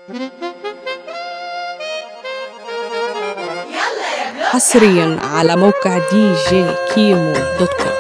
حصريا على موقع دي جي كيمو دوت كوم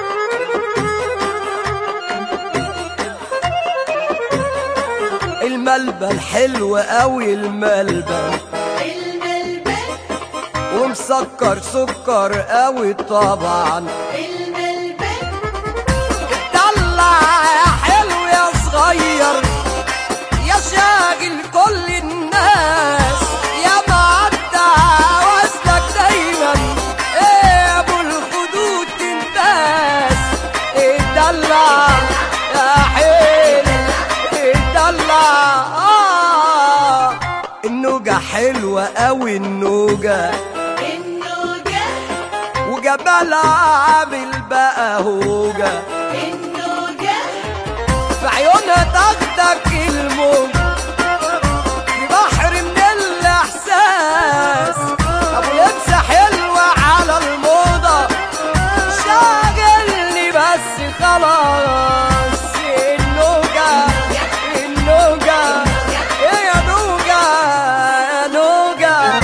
الملبن حلو قوي الملبن الملبن ومسكر سكر قوي طبعا الملبن طلع يا حلو يا صغير يا شاغل كل الناس يا معدى وزنك دايما ايه يا ابو الخدود تنتاس ايه دلع يا حلو ايه دلع آه النوجة حلوة قوي النوجة النوجة وجبلها عامل بقى هوجة النوجة في عيونها تاخدك الموج في بحر من الاحساس ابو لبسه حلوه على الموضه شاغلني بس خلاص النوجه النوجه ايه يا نوجه يا نوجه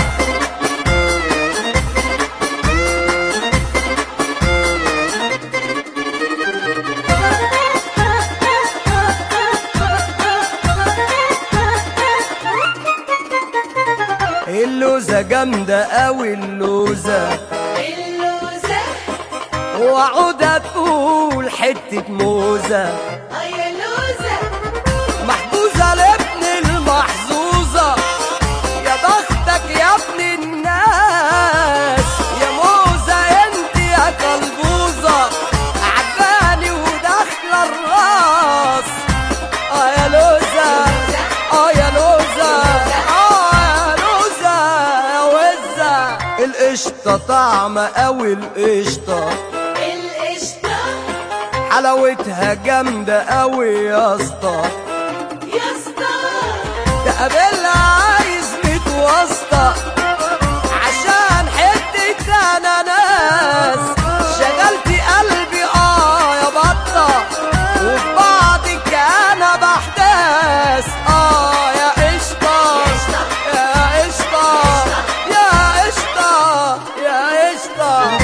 اللوزه جامده قوي اللوزه اللوزة واقعد اقول حته موزه أي لوزة محجوزه لابن المحظوظه يا بختك يا ابن الناس يا موزه انت يا كلبوزه عجباني وداخله الراس اه يا لوزه اه يا لوزه اه يا لوزه يا وزه القشطه طعمه قوي القشطه القشطة حلاوتها جامدة قوي يا اسطى يا اسطى تقابلها عايز ميت واسطة عشان حتة اناناس شغلتي قلبي اه يا بطة وفي بعضك انا بحتاس اه يا قشطة يا قشطة يا قشطة يا قشطة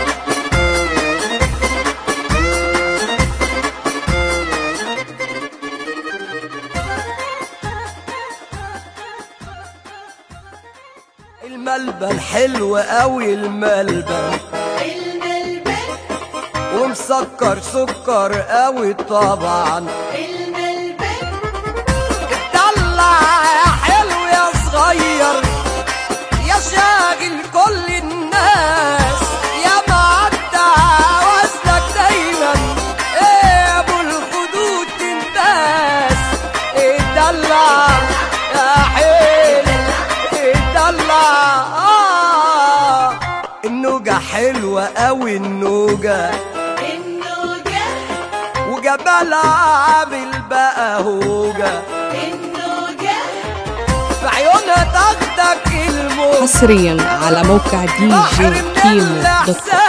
الملبن حلو قوي الملبن الملبن ومسكر سكر قوي طبعا الملبن طلع يا حلو يا صغير يا شاغل كل الناس يا معدى وزنك دايما ايه يا ابو الخدود تنتاس ايه دلع يا حلو ايه دلع آه النوجة حلوة قوي النوجة النوجة وجبلها عامل بقى هوجة النوجة في عيونها تاخدك الموج حصريا على موقع دي بحر جي من كيمو دوت كوم الإحساس